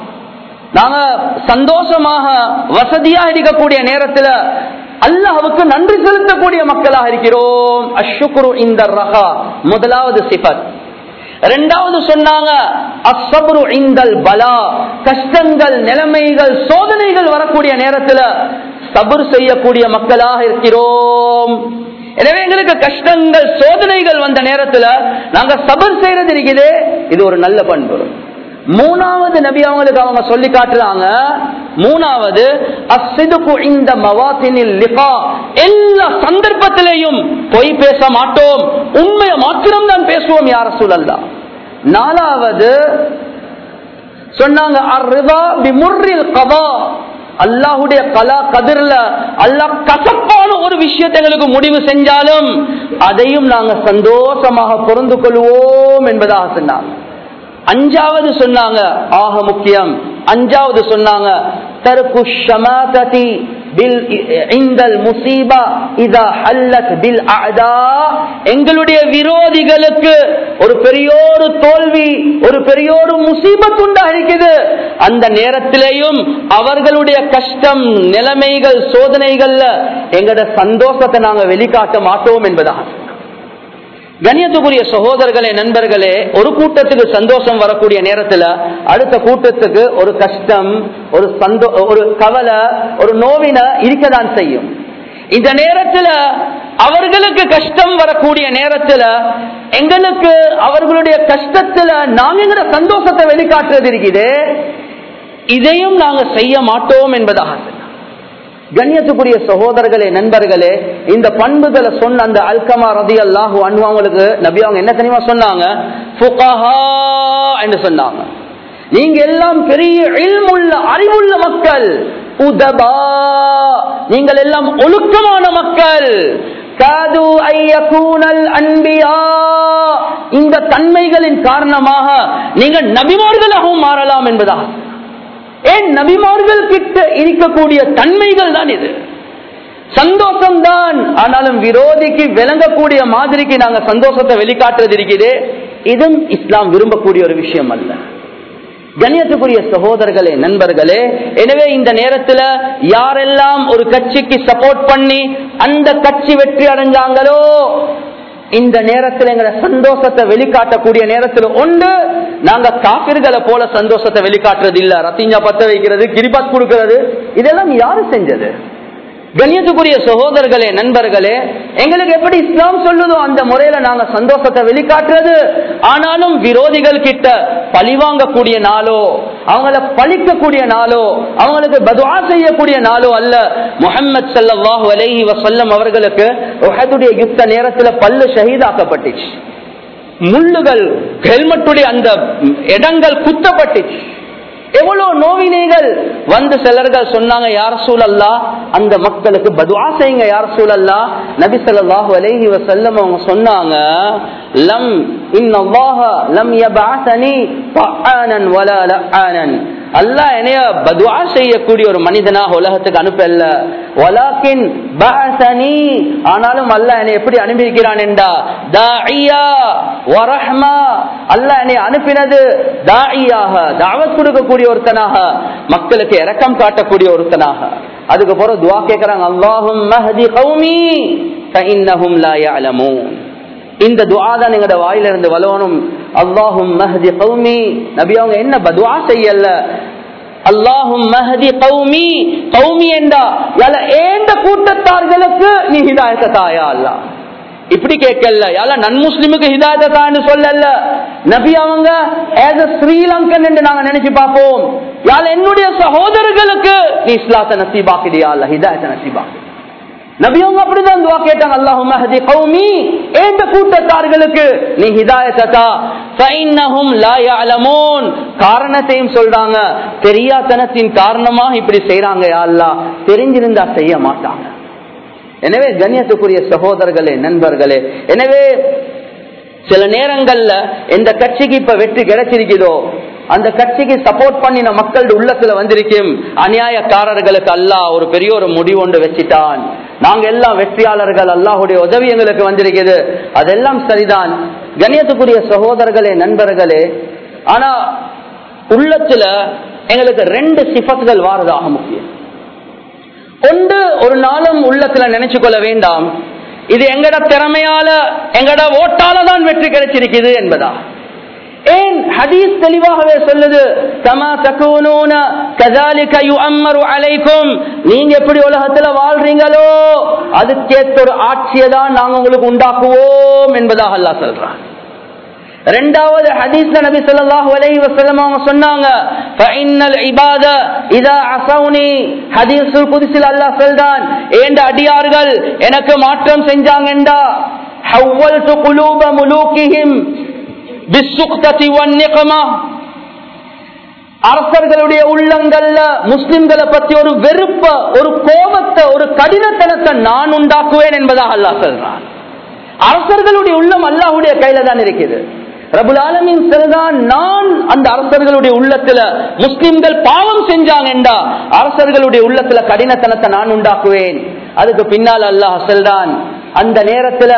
A: நாங்க சந்தோஷமாக வசதியா இருக்கக்கூடிய நேரத்துல அல்லாஹுக்கு நன்றி செலுத்தக்கூடிய மக்களாக இருக்கிறோம் அஷ்குரு இந்த ரஹா முதலாவது சிபத் ரெண்டாவது சொன்னாங்க அசபரு இந்தல் பலா கஷ்டங்கள் நிலைமைகள் சோதனைகள் வரக்கூடிய நேரத்துல சபர் செய்யக்கூடிய மக்களாக இருக்கிறோம் எனவே எங்களுக்கு கஷ்டங்கள் சோதனைகள் வந்த நேரத்துல நாங்க சபர் செய்யறது இருக்குது இது ஒரு நல்ல பண்பு மூணாவது நபி அவங்களுக்கு அவங்க சொல்லி காட்டுறாங்க மூணாவது அசிதுக்கு இந்த மவாத்தினில் லிகா எல்லா சந்தர்ப்பத்திலையும் பொய் பேச மாட்டோம் உண்மையை மாத்திரம் தான் பேசுவோம் யார சூழல்லா நாலாவது சொன்னாங்க அல்லாஹுடைய கலா கதிர்ல அல்லாஹ் கசப்பான ஒரு விஷயத்தை எங்களுக்கு முடிவு செஞ்சாலும் அதையும் நாங்க சந்தோஷமாக பொருந்து கொள்வோம் என்பதாக சொன்னாங்க அஞ்சாவது சொன்னாங்க ஆக முக்கியம் அஞ்சாவது சொன்னாங்க தருக்கு ஷமாததி பில் இந்தல் முசீபா இதா ஹல்லத் பில் அதா எங்களுடைய விரோதிகளுக்கு ஒரு பெரியோரு தோல்வி ஒரு பெரியோரு முசீபத் உண்டாகிறது அந்த நேரத்திலேயும் அவர்களுடைய கஷ்டம் நிலைமைகள் சோதனைகள்ல எங்கட சந்தோஷத்தை நாங்க வெளிக்காட்ட மாட்டோம் என்பதாக கண்ணியத்துக்குரிய சகோதரர்களே நண்பர்களே ஒரு கூட்டத்துக்கு சந்தோஷம் வரக்கூடிய நேரத்துல அடுத்த கூட்டத்துக்கு ஒரு கஷ்டம் ஒரு சந்தோ ஒரு கவலை ஒரு நோவின இருக்கதான் செய்யும் இந்த நேரத்துல அவர்களுக்கு கஷ்டம் வரக்கூடிய நேரத்துல எங்களுக்கு அவர்களுடைய கஷ்டத்துல நாங்க எங்கட சந்தோஷத்தை வெளிக்காட்டுறது இருக்குது இதையும் நாங்க செய்ய மாட்டோம் என்பதாக சொன்னார். கண்ணியத்துக்குரிய சகோதரர்களே நண்பர்களே இந்த பண்புகளை சொன்ன அந்த அல்கமா ரதி அல்லாஹு அவங்களுக்கு நபி அவங்க என்ன தெரியுமா சொன்னாங்க ஃபுகஹா என்று சொன்னாங்க நீங்க எல்லாம் பெரிய இல்முள்ள அறிவுள்ள மக்கள் உதபா நீங்கள் எல்லாம் ஒழுக்கமான மக்கள் காது ஐயகூனல் அன்பியா இந்த தன்மைகளின் காரணமாக நீங்கள் நபிமார்களாகவும் மாறலாம் என்பதா ஏன் நபிமார்கள் கிட்ட இருக்கக்கூடிய தன்மைகள் தான் இது சந்தோஷம் தான் ஆனாலும் விரோதிக்கு விளங்கக்கூடிய மாதிரிக்கு நாங்க சந்தோஷத்தை வெளிக்காட்டுறது இருக்குது இதுவும் இஸ்லாம் விரும்பக்கூடிய ஒரு விஷயம் அல்ல கண்ணியத்துக்குரிய சகோதரர்களே நண்பர்களே எனவே இந்த நேரத்துல யாரெல்லாம் ஒரு கட்சிக்கு சப்போர்ட் பண்ணி அந்த கட்சி வெற்றி அடைஞ்சாங்களோ இந்த நேரத்தில் எங்களை சந்தோஷத்தை வெளிக்காட்டக்கூடிய நேரத்தில் ஒன்று நாங்க காப்பிர்களை போல சந்தோஷத்தை வெளிக்காட்டுறது இல்ல ரத்திஞ்சா பத்த வைக்கிறது கிரிபாத் கொடுக்கிறது இதெல்லாம் யாரு செஞ்சது கண்ணியத்துக்குரிய சகோதரர்களே நண்பர்களே எங்களுக்கு எப்படி இஸ்லாம் சொல்லுதோ அந்த முறையில நாங்க சந்தோஷத்தை வெளிக்காட்டுறது ஆனாலும் விரோதிகள் கிட்ட பழிவாங்கக்கூடிய நாளோ அவங்கள பழிக்கக்கூடிய நாளோ அவங்களுக்கு பதுவா செய்யக்கூடிய நாளோ அல்ல முகமது சல்லாஹூ அலைஹி வசல்லம் அவர்களுக்கு உஹதுடைய யுத்த நேரத்துல பல்லு ஷஹீதாக்கப்பட்டுச்சு முள்ளுகள் ஹெல்மெட்டுடைய அந்த இடங்கள் குத்தப்பட்டுச்சு எவ்வளவு நோவினைகள் வந்து சிலர்கள் சொன்னாங்க யார் சூழல்லா அந்த மக்களுக்கு பதுவா செய்யுங்க யார் சூழல்லா நபி ஸல்லல்லாஹு அலைஹி வஸல்லம் அவங்க சொன்னாங்க லம் இன்னல்லாஹ லம் யபஅஸனி ஃபஆனன் வலா லஆனன் அல்லாஹ் என்னைய பதுவா செய்யக்கூடிய ஒரு மனிதனாக உலகத்துக்கு அனுப்பல வலாக்கின் பஅஸனி ஆனாலும் அல்லாஹ் என்னை எப்படி அனுப்பியிருக்கிறான் என்றா தாஇயா வரஹ்மா அல்லாஹ் என்னை அனுப்பினது தாஇயாக தாவத் கொடுக்கக்கூடிய ஒருத்தனாக மக்களுக்கு இரக்கம் காட்டக்கூடிய ஒருத்தனாக அதுக்கு பிறகு துவா கேட்கிறாங்க அல்லாஹும் மஹதி கௌமி ஃபஇன்னஹும் லா யஅலமூன் இந்த துவா தான் எங்களோட வாயிலிருந்து வளவனும் அல்லாஹும் மஹதி கௌமி நபி அவங்க என்ன பதுவா செய்யல அல்லாஹும் மஹதி கௌமி கௌமி என்றா யால ஏந்த கூட்டத்தார்களுக்கு நீ ஹிதாயத்தை தாயா அல்லாஹ் இப்படி கேட்கல யால நன் முஸ்லிமுக்கு ஹிதாயத்தை தான்னு சொல்லல நபி அவங்க as a ஸ்ரீலங்கன் என்று நாங்க நினைச்சு பார்ப்போம் யால என்னுடைய சகோதரர்களுக்கு நீ இஸ்லாத்தை நசீபாக்கிடியா அல்ல ஹிதாயத்தை நசீபாக்கு நபியவங்க அப்படிதான் துவா கேட்டாங்க அல்லாஹும் மஹதி கௌமி ஏந்த கூட்டத்தார்களுக்கு நீ ஹிதாயத்தா ஃபைன்னஹும் லா யஅலமூன் காரணத்தையும் சொல்றாங்க தெரியாதனத்தின் காரணமா இப்படி செய்றாங்க யா அல்லாஹ் தெரிஞ்சிருந்தா செய்ய மாட்டாங்க எனவே கண்ணியத்துக்குரிய சகோதரர்களே நண்பர்களே எனவே சில நேரங்கள்ல எந்த கட்சிக்கு இப்ப வெற்றி கிடைச்சிருக்குதோ அந்த கட்சிக்கு சப்போர்ட் பண்ணின மக்கள் உள்ளத்துல வந்திருக்கும் அநியாயக்காரர்களுக்கு அல்லாஹ் ஒரு பெரிய ஒரு முடிவு ஒன்று வச்சிட்டான் நாங்க எல்லாம் வெற்றியாளர்கள் அல்லாஹுடைய உதவி எங்களுக்கு வந்திருக்குது அதெல்லாம் சரிதான் கண்ணியத்துக்குரிய சகோதரர்களே நண்பர்களே ஆனா உள்ளத்துல எங்களுக்கு ரெண்டு சிஃபத்துகள் வாரதாக முக்கியம் ஒன்று ஒரு நாளும் உள்ளத்துல நினைச்சு கொள்ள வேண்டாம் இது எங்கட திறமையால எங்கட ஓட்டால தான் வெற்றி கிடைச்சிருக்குது என்பதா ஏன் ஹதீஸ் தெளிவாகவே சொல்லுது கமா தகூனூன கதாலிக யுஅம்மரு அலைக்கும் நீங்க எப்படி உலகத்துல வாழ்றீங்களோ அதுக்கேற்ற ஒரு ஆட்சியை தான் நாங்க உங்களுக்கு உண்டாக்குவோம் என்பதாக அல்லாஹ் சொல்றான் ரெண்டாவது ஹதீஸ்ல நபி ஸல்லல்லாஹு அலைஹி வஸல்லம் அவங்க சொன்னாங்க ஃபஇன்னல் இபாத இதா அஸௌனி ஹதீஸுல் குத்ஸில் அல்லாஹ் சொல்றான் ஏண்ட அடியார்கள் எனக்கு மாற்றம் செஞ்சாங்கண்டா ஹவ்வல்து குலூப முலூகிஹிம் பிஸ்ஸுக்ததி வன்னிக்மா அரசர்களுடைய உள்ளங்கள்ல முஸ்லிம்களை பத்தி ஒரு வெறுப்ப ஒரு கோபத்தை ஒரு கடினத்தனத்தை நான் உண்டாக்குவேன் என்பதாக அல்லாஹ் சொல்றான் அரசர்களுடைய உள்ளம் அல்லாஹுடைய கையில தான் இருக்குது ரபுல் ஆலமின் சிலதான் நான் அந்த அரசர்களுடைய உள்ளத்துல முஸ்லிம்கள் பாவம் செஞ்சாங்கண்டா அரசர்களுடைய உள்ளத்துல கடினத்தனத்தை நான் உண்டாக்குவேன் அதுக்கு பின்னால் அல்லாஹ் சொல்றான் அந்த நேரத்துல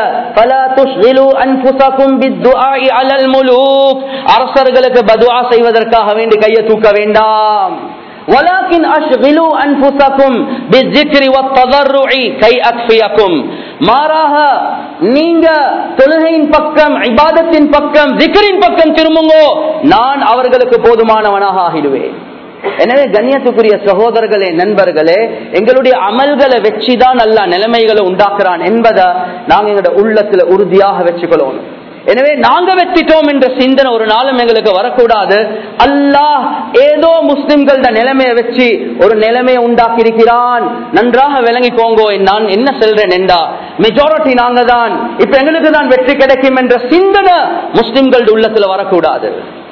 A: அரசர்களுக்கு பதுவா செய்வதற்காக வேண்டி கையை தூக்க வேண்டாம் ولكن اشغلوا انفسكم بالذكر والتضرع كي اكفيكم மாறாக நீங்க தொழுகையின் பக்கம் இபாதத்தின் பக்கம் திக்கரின் பக்கம் திரும்புங்கோ நான் அவர்களுக்கு போதுமானவனாக ஆகிடுவேன் எனவே கண்ணியத்துக்குரிய சகோதரர்களே நண்பர்களே எங்களுடைய அமல்களை வச்சுதான் அல்ல நிலைமைகளை உண்டாக்குறான் என்பதை நாங்க எங்களோட உள்ளத்துல உறுதியாக வச்சுக்கொள்ளணும் எனவே நாங்க வெற்றிட்டோம் என்ற சிந்தனை ஒரு நாளும் எங்களுக்கு வரக்கூடாது அல்லாஹ் ஏதோ முஸ்லிம்கள நிலைமையை வச்சு ஒரு நிலைமையை உண்டாக்கி இருக்கிறான் நன்றாக விளங்கிக்கோங்கோ நான் என்ன சொல்றேன் என்றா மெஜாரிட்டி நாங்க தான் இப்ப எங்களுக்கு தான் வெற்றி கிடைக்கும் என்ற சிந்தனை முஸ்லிம்கள் உள்ளத்துல வரக்கூடாது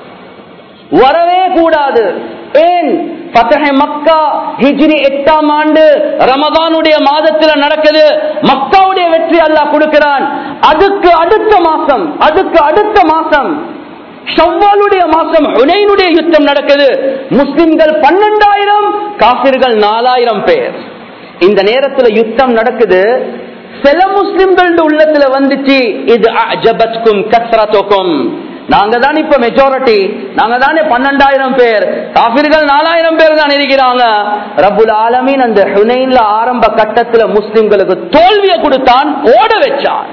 A: வரவே கூடாது ஏன் பத்தகை மக்கா ஹிஜ்ரி எட்டாம் ஆண்டு ரமதானுடைய மாதத்துல நடக்குது மக்காவுடைய வெற்றி அல்லாஹ் கொடுக்கிறான் அதுக்கு அடுத்த மாசம் அதுக்கு அடுத்த மாசம் ஷவ்வாலுடைய மாசம் ஹுனைனுடைய யுத்தம் நடக்குது முஸ்லிம்கள் பன்னெண்டாயிரம் காபிர்கள் நாலாயிரம் பேர் இந்த நேரத்துல யுத்தம் நடக்குது சில முஸ்லிம்கள் உள்ளத்துல வந்துச்சு இது அஜபத்கும் கத்ரத்துக்கும் நாங்க தான் இப்ப மெஜாரிட்டி நாங்க தானே பன்னெண்டாயிரம் பேர் காபிர்கள் நாலாயிரம் பேர் தான் இருக்கிறாங்க ரபுல் ஆலமீன் அந்த ஹுனைன்ல ஆரம்ப கட்டத்துல முஸ்லிம்களுக்கு தோல்வியை கொடுத்தான் ஓட வச்சான்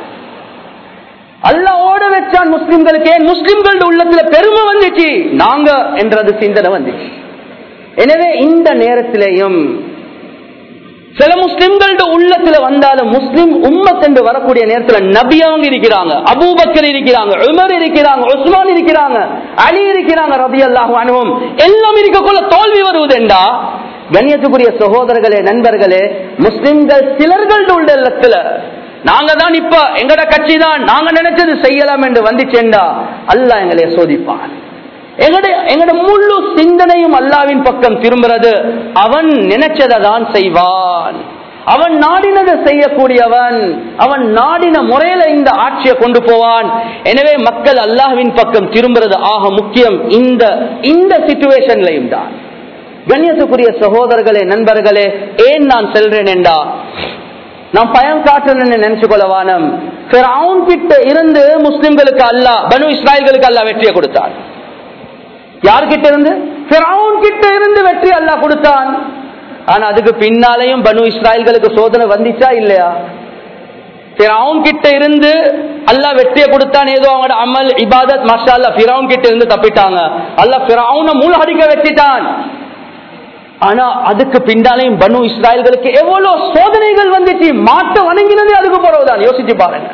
A: அல்ல ஓட வச்சான் முஸ்லிம்களுக்கு ஏன் முஸ்லிம்கள் உள்ளத்துல பெருமை வந்துச்சு நாங்க என்றது சிந்தனை வந்துச்சு எனவே இந்த நேரத்திலேயும் சில முஸ்லிம்களோட உள்ளத்துல வந்தாலும் முஸ்லிம் உம்மத் என்று வரக்கூடிய நேரத்துல நபி அவங்க இருக்கிறாங்க அபூபக்கர் இருக்கிறாங்க உமர் இருக்கிறாங்க உஸ்மான் இருக்கிறாங்க அலி இருக்கிறாங்க ரபி அல்லாஹ் அனுபவம் எல்லாம் இருக்கக்குள்ள தோல்வி வருவதுண்டா கண்ணியத்துக்குரிய சகோதரர்களே நண்பர்களே முஸ்லிம்கள் சிலர்கள் உள்ளத்துல நாங்க தான் இப்ப எங்கட கட்சி தான் நாங்க நினைச்சது செய்யலாம் என்று வந்துச்சேண்டா அல்லாஹ் எங்களை சோதிப்பான் எங்களுடைய எங்களுடைய முழு சிந்தனையும் அல்லாவின் பக்கம் திரும்புறது அவன் நினைச்சதை தான் செய்வான் அவன் நாடினதை செய்யக்கூடியவன் அவன் நாடின முறையில இந்த ஆட்சியை கொண்டு போவான் எனவே மக்கள் அல்லாஹ்வின் பக்கம் திரும்புறது ஆக முக்கியம் இந்த இந்த சிச்சுவேஷன்லையும் தான் கண்ணியத்துக்குரிய சகோதரர்களே நண்பர்களே ஏன் நான் செல்றேன் என்றா நான் பயம் காட்டணும்னு நினைச்சு கொள்ளவானம் கிட்ட இருந்து முஸ்லிம்களுக்கு அல்ல பனு இஸ்ராயல்களுக்கு அல்ல வெற்றியை கொடுத்தான் யார்கிட்ட இருந்து கிட்ட இருந்து வெற்றி அல்லா கொடுத்தான் ஆனா அதுக்கு பின்னாலையும் பனு இஸ்ராயல்களுக்கு சோதனை வந்துச்சா இல்லையா பிறவுன் கிட்ட இருந்து அல்லா வெற்றியை கொடுத்தான் ஏதோ அவங்களோட அமல் இபாதத் மஷா அல்லா பிறவுன் கிட்ட இருந்து தப்பிட்டாங்க அல்ல பிறவுன மூழ்கடிக்க வச்சிட்டான் ஆனா அதுக்கு பின்னாலையும் பனு இஸ்ராயல்களுக்கு எவ்வளவு சோதனைகள் வந்துச்சு மாட்ட வணங்கினதே அதுக்கு போறதுதான் யோசிச்சு பாருங்க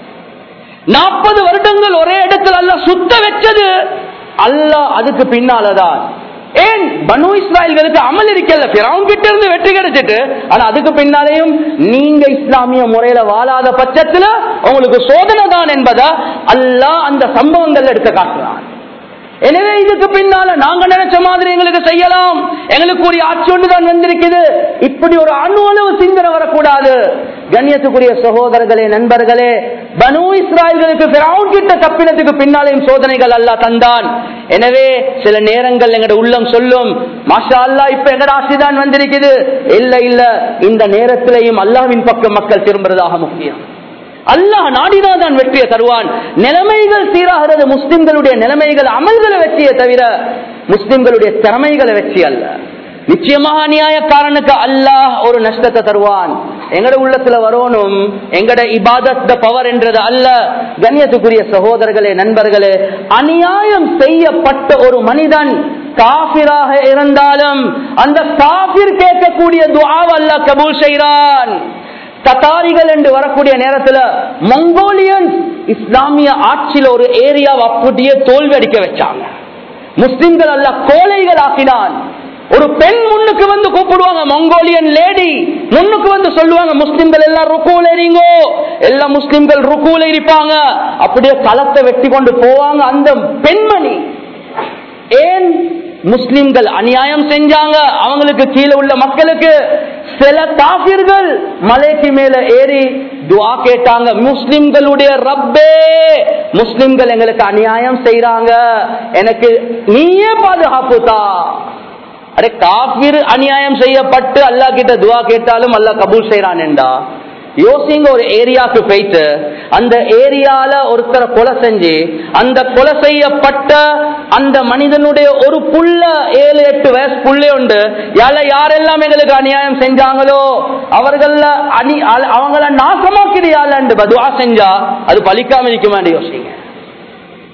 A: நாற்பது வருடங்கள் ஒரே இடத்துல அல்ல சுத்த வச்சது அல்ல அதுக்கு பின்னாலதான் ஏன் பனு இஸ்ராயல்களுக்கு அமல் இருக்கல பிறவன் கிட்ட இருந்து வெற்றி கிடைச்சிட்டு ஆனா அதுக்கு பின்னாலேயும் நீங்க இஸ்லாமிய முறையில வாழாத பட்சத்துல உங்களுக்கு சோதனை தான் என்பதா அல்லாஹ் அந்த சம்பவங்கள் எடுத்து காட்டுறான் எனவே இதுக்கு பின்னால நாங்க நினைச்ச மாதிரி எங்களுக்கு செய்யலாம் எங்களுக்கு ஒரு ஆட்சி ஒன்றுதான் வந்திருக்குது இப்படி ஒரு அணு அளவு சிந்தனை வரக்கூடாது கண்ணியத்துக்குரிய சகோதரர்களே நண்பர்களே பனு இஸ்ராயல்களுக்கு பிறவுன் கிட்ட தப்பினத்துக்கு பின்னாலேயும் சோதனைகள் அல்லா தந்தான் எனவே சில நேரங்கள் எங்கட உள்ளம் சொல்லும் மாஷா அல்லா இப்ப எங்கட ஆட்சிதான் வந்திருக்குது இல்ல இல்ல இந்த நேரத்திலையும் அல்லாவின் பக்கம் மக்கள் திரும்புறதாக முக்கியம் அல்லாஹ் நாடினாதான் வெற்றியை தருவான் நிலைமைகள் சீராகிறது முஸ்லிம்களுடைய நிலைமைகள் அமல்களை வெற்றியை தவிர முஸ்லிம்களுடைய திறமைகளை வெற்றி அல்ல நிச்சயமாக அநியாயக்காரனுக்கு அல்லாஹ் ஒரு நஷ்டத்தை தருவான் எங்கட உள்ளத்துல வரணும் எங்கட இபாதத் பவர் என்றது அல்ல கண்ணியத்துக்குரிய சகோதரர்களே நண்பர்களே அநியாயம் செய்யப்பட்ட ஒரு மனிதன் காபிராக இருந்தாலும் அந்த காபிர் கேட்கக்கூடிய துவாவ் அல்ல கபூல் செய்கிறான் தத்தாரிகள் என்று வரக்கூடிய நேரத்தில் மங்கோலியன் இஸ்லாமிய ஆட்சியில் ஒரு ஏரியாவை அப்படியே தோல்வி அடிக்க வச்சாங்க முஸ்லிம்கள் அல்ல கோழைகள் ஆக்கினான் ஒரு பெண் முன்னுக்கு வந்து கூப்பிடுவாங்க மங்கோலியன் லேடி முன்னுக்கு வந்து சொல்லுவாங்க முஸ்லிம்கள் எல்லாம் ருக்கூல எறீங்கோ எல்லா முஸ்லிம்கள் ருக்கூல இருப்பாங்க அப்படியே களத்தை வெட்டி கொண்டு போவாங்க அந்த பெண்மணி ஏன் முஸ்லிம்கள் அநியாயம் செஞ்சாங்க அவங்களுக்கு கீழே உள்ள மக்களுக்கு சில காபிர்கள் மலைக்கு மேல ஏறி துவா கேட்டாங்க முஸ்லிம்களுடைய ரப்பே முஸ்லிம்கள் எங்களுக்கு அநியாயம் செய்யறாங்க எனக்கு நீயே பாதுகாப்பு தா அடே காபிர் அநியாயம் செய்யப்பட்டு அல்லா கிட்ட துவா கேட்டாலும் அல்லா கபூல் செய்யறான் என்றா யோசிங்க ஒரு ஏரியாவுக்கு போயிட்டு அந்த ஏரியால ஒருத்தரை கொலை செஞ்சு அந்த கொலை செய்யப்பட்ட அந்த மனிதனுடைய ஒரு புள்ள ஏழு எட்டு வயசு புள்ளே உண்டு யார யாரெல்லாம் எங்களுக்கு அநியாயம் செஞ்சாங்களோ அவர்கள அணி அவங்கள நாசமாக்கிறியாலன்னு பதுவா செஞ்சா அது பலிக்காம இருக்குமான்னு யோசிங்க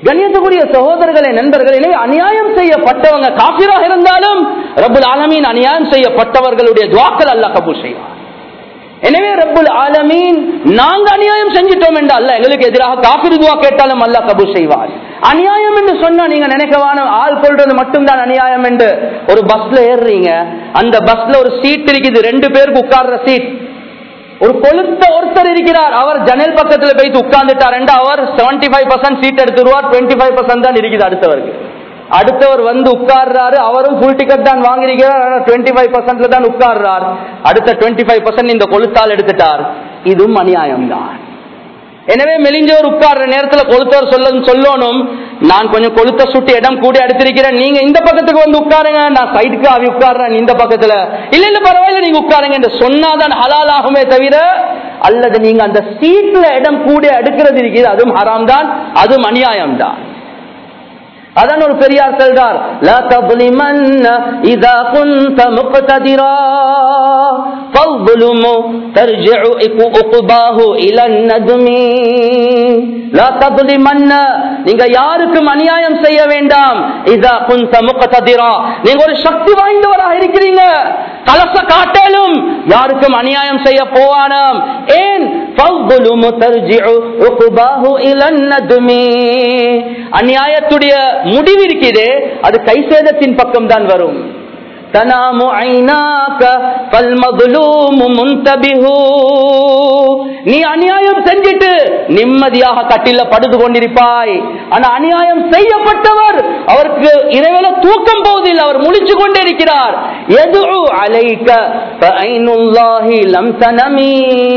A: கண்ணியத்துக்குரிய சகோதரர்களே நண்பர்கள் எனவே அநியாயம் செய்யப்பட்டவங்க காபிராக இருந்தாலும் ரப்புல் ஆலமீன் அநியாயம் செய்யப்பட்டவர்களுடைய துவாக்கள் அல்லாஹ் கபூல் செய்வார் எனவே ரப்புல் ஆலமீன் நாங்க அநியாயம் செஞ்சிட்டோம் என்று அல்ல எங்களுக்கு எதிராக காபிர் துவா கேட்டாலும் அல்லாஹ் கபூல் செய்வார் அநியாயம் என்று சொன்னா நீங்க நினைக்கவான ஆள் கொள்றது மட்டும்தான் அநியாயம் என்று ஒரு பஸ்ல ஏறுறீங்க அந்த பஸ்ல ஒரு சீட் இருக்குது ரெண்டு பேருக்கு உட்கார்ற சீட் ஒரு கொளுத்த ஒருத்தர் இருக்கிறார் அவர் ஜன்னல் பக்கத்துல போய் உட்கார்ந்துட்டார் அவர் செவன்டி ஃபைவ் பர்சன்ட் சீட் எடுத்துருவார் டுவெண்ட்டி ஃபைவ் பர்சன்ட் தான் இருக்குது அடுத்தவருக்கு அடுத்தவர் வந்து உட்கார்றாரு அவரும் ஃபுல் டிக்கெட் தான் வாங்கியிருக்கிறார் ஆனா டுவெண்ட்டி ஃபைவ் பர்சன்ட்ல தான் உட்கார்றார் அடுத்த டுவெண்ட்டி ஃபைவ் பர்சன்ட் இந்த கொளுத்தால் எடுத்துட்டார் இதுவும் அநியாயம் தான் எனவே மெலிஞ்சவர் உட்கார்ற நேரத்துல கொளுத்தவர் சொல்ல சொல்லணும் நான் கொஞ்சம் கொளுத்த சுட்டு இடம் கூடி அடுத்திருக்கிறேன் நீங்க இந்த பக்கத்துக்கு வந்து உட்காருங்க நான் சைடுக்கு அவி உட்கார்றேன் இந்த பக்கத்துல இல்ல இல்ல பரவாயில்ல நீங்க உட்காருங்க என்று சொன்னாதான் ஹலால் ஆகுமே தவிர அல்லது நீங்க அந்த சீட்ல இடம் கூடி அடுக்கிறது இருக்குது அதுவும் ஹராம் தான் அதுவும் அநியாயம் தான் அதான் ஒரு பெரியார் சொல்றார் லா தظلمن اذا كنت مقتدرا فالظلم ترجع عقباه الى الندم لا تظلمن நீங்க யாருக்கும் அநியாயம் செய்ய வேண்டாம் இதா குந்த முகத்ததிரா நீங்க ஒரு சக்தி வாய்ந்தவராக இருக்கிறீங்க கலச காட்டலும் யாருக்கும் அநியாயம் செய்ய போவானாம் ஏன் فالظلم ترجع عقباه الى الندم அநியாயத்துடைய முடிவு இருக்கிறதே அது கை சேதத்தின் பக்கம் தான் வரும் تنام عيناك فالمظلوم منتبه நீ அநியாயம் செஞ்சிட்டு நிம்மதியாக கட்டில படுத்து கொண்டிருப்பாய் ஆனா அநியாயம் செய்யப்பட்டவர் அவருக்கு இரவில தூக்கம் போவதில்லை அவர் முழிச்சு கொண்டே இருக்கிறார் எது அலைக்க ஃபைனுல்லாஹி லம் தனமீ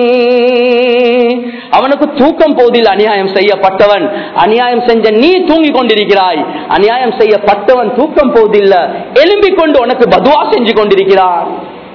A: அவனுக்கு தூக்கம் போதில் அநியாயம் செய்யப்பட்டவன் அநியாயம் செஞ்ச நீ தூங்கி கொண்டிருக்கிறாய் அநியாயம் செய்யப்பட்டவன் தூக்கம் போதில்ல எழும்பிக் கொண்டு உனக்கு பதுவா செஞ்சு கொண்டிருக்கிறார்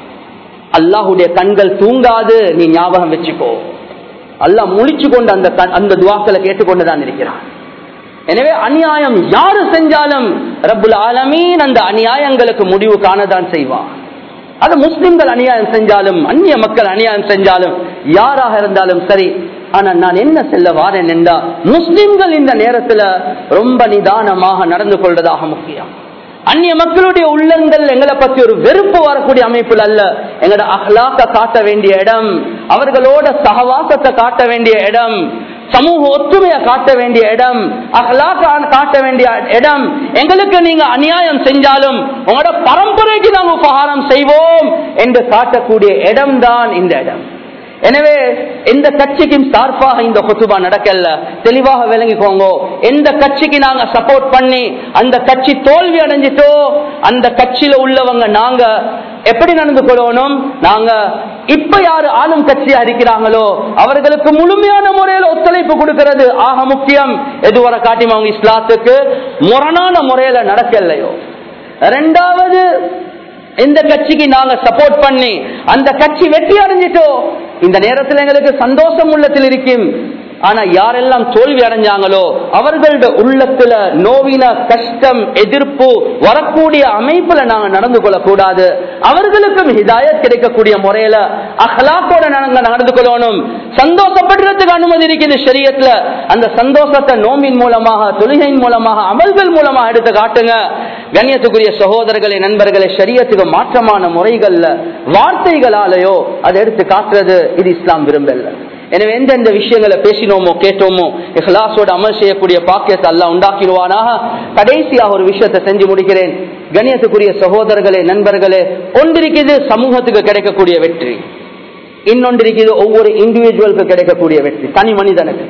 A: அல்லாஹுடைய கண்கள் தூங்காது நீ ஞாபகம் வச்சுக்கோ அல்லாஹ் முழிச்சு கொண்டு அந்த கண்- அந்த துவாக்களை கேட்டுக்கொண்டுதான் இருக்கிறான் எனவே அநியாயம் யாரு செஞ்சாலும் ரப்புல் ஆலமீன் அந்த அநியாயங்களுக்கு முடிவு காணதான் செய்வான் அது முஸ்லிம்கள் அநியாயம் செஞ்சாலும் அந்நிய மக்கள் அநியாயம் செஞ்சாலும் யாராக இருந்தாலும் சரி ஆனா நான் என்ன செல்ல வாரேன் என்றா முஸ்லிம்கள் இந்த நேரத்துல ரொம்ப நிதானமாக நடந்து கொள்வதாக முக்கியம் அந்நிய மக்களுடைய உள்ளங்கள் எங்களை பத்தி ஒரு வெறுப்பு வரக்கூடிய அமைப்புல அல்ல எங்களோட அஹ்லாக்க காட்ட வேண்டிய இடம் அவர்களோட சகவாசத்தை காட்ட வேண்டிய இடம் சமூக ஒற்றுமையை காட்ட வேண்டிய இடம் அஹ்லாக்க காட்ட வேண்டிய இடம் எங்களுக்கு நீங்க அநியாயம் செஞ்சாலும் உங்களோட பரம்பரைக்கு நாங்க உபகாரம் செய்வோம் என்று காட்டக்கூடிய இடம் தான் இந்த இடம் எனவே எந்த கட்சிக்கும் சார்பாக இந்த கொத்துபா நடக்கல தெளிவாக விளங்கிக்கோங்க எந்த கட்சிக்கு நாங்க சப்போர்ட் பண்ணி அந்த கட்சி தோல்வி அடைஞ்சிட்டோ அந்த கட்சியில உள்ளவங்க நாங்க எப்படி நடந்து கொள்ளணும் நாங்க இப்ப யாரு ஆளும் கட்சியா இருக்கிறாங்களோ அவர்களுக்கு முழுமையான முறையில ஒத்துழைப்பு கொடுக்கிறது ஆக முக்கியம் எதுவரை காட்டியும் அவங்க இஸ்லாத்துக்கு முரணான முறையில நடக்கலையோ ரெண்டாவது எந்த கட்சிக்கு நாங்க சப்போர்ட் பண்ணி அந்த கட்சி வெற்றி அடைஞ்சிட்டோம் இந்த நேரத்தில் எங்களுக்கு சந்தோஷம் உள்ளத்தில் இருக்கும் ஆனா யாரெல்லாம் தோல்வி அடைஞ்சாங்களோ அவர்களோட உள்ளத்துல நோவின கஷ்டம் எதிர்ப்பு வரக்கூடிய அமைப்புல நாங்க நடந்து கொள்ளக்கூடாது அவர்களுக்கும் ஹிதாயத் கிடைக்கக்கூடிய முறையில அஹ்லாக்கோட நாங்க நடந்து கொள்ளணும் சந்தோஷப்படுறதுக்கு அனுமதி இருக்குது சரியத்துல அந்த சந்தோஷத்தை நோம்பின் மூலமாக தொழுகையின் மூலமாக அமல்கள் மூலமாக எடுத்து காட்டுங்க கண்ணியத்துக்குரிய சகோதரர்களே நண்பர்களே சரியத்துக்கு மாற்றமான முறைகள்ல வார்த்தைகளாலேயோ அதை எடுத்து காட்டுறது இது இஸ்லாம் விரும்பல எனவே எந்தெந்த விஷயங்களை பேசினோமோ கேட்டோமோ இஹ்லாஸோட அமல் செய்யக்கூடிய பாக்கியத்தை அல்லாஹ் உண்டாக்கிடுவானாக கடைசியாக ஒரு விஷயத்தை செஞ்சு முடிக்கிறேன் கண்ணியத்துக்குரிய சகோதரர்களே நண்பர்களே ஒன்றிருக்குது சமூகத்துக்கு கிடைக்கக்கூடிய வெற்றி இன்னொன்று இருக்குது ஒவ்வொரு இண்டிவிஜுவலுக்கு கிடைக்கக்கூடிய வெற்றி தனி மனிதனுக்கு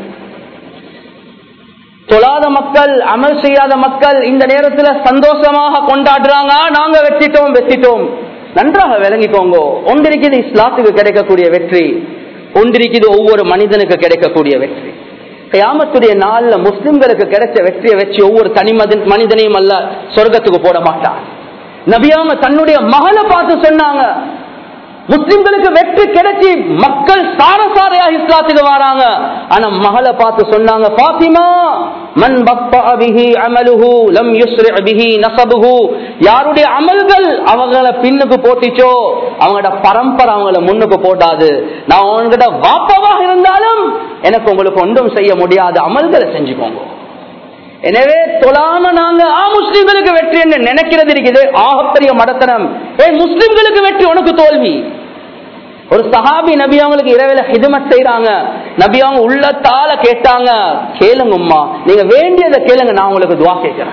A: தொழாத மக்கள் அமல் செய்யாத மக்கள் இந்த நேரத்துல சந்தோஷமாக கொண்டாடுறாங்க நாங்க வெற்றிட்டோம் வெற்றிட்டோம் நன்றாக விளங்கிக்கோங்க ஒன்றிருக்குது இஸ்லாத்துக்கு கிடைக்கக்கூடிய வெற்றி ஒன்றிருக்குது ஒவ்வொரு மனிதனுக்கு கிடைக்கக்கூடிய வெற்றி கியாமத்துடைய நாள்ல முஸ்லிம்களுக்கு கிடைச்ச வெற்றியை வச்சு ஒவ்வொரு தனி மனிதன் மனிதனையும் அல்ல சொர்க்கத்துக்கு போட மாட்டான் நபியாம தன்னுடைய மகனை பார்த்து சொன்னாங்க முஸ்லிம்களுக்கு வெற்றி கிடைச்சி மக்கள் சாரசாரையாக இஸ்லாத்துக்கு வராங்க ஆனா மகளை பார்த்து சொன்னாங்க பாத்திமா மன் பப்பஅ பிஹி அமலுஹு லம் யுஸ்ரி பிஹி நஸபுஹு யாருடைய அமல்கள் அவங்கள பின்னுக்கு போட்டுச்சோ அவங்களோட பரம்பரை அவங்கள முன்னுக்கு போட்டாது நான் உங்ககிட்ட வாப்பவாக இருந்தாலும் எனக்கு உங்களுக்கு ஒன்றும் செய்ய முடியாத அமல்களை செஞ்சுக்கோங்க எனவே தொழாம நாங்க ஆ முஸ்லிம்களுக்கு வெற்றி என்று நினைக்கிறது இருக்குது ஆகப்பெரிய மடத்தனம் ஏ முஸ்லிம்களுக்கு வெற்றி உனக்கு தோல்வி ஒரு சஹாபி நபி அவங்களுக்கு இரவில ஹிதமத் செய்யறாங்க நபி அவங்க உள்ளத்தால கேட்டாங்க கேளுங்கம்மா நீங்க வேண்டியதை கேளுங்க நான் உங்களுக்கு துவா கேட்கிறேன்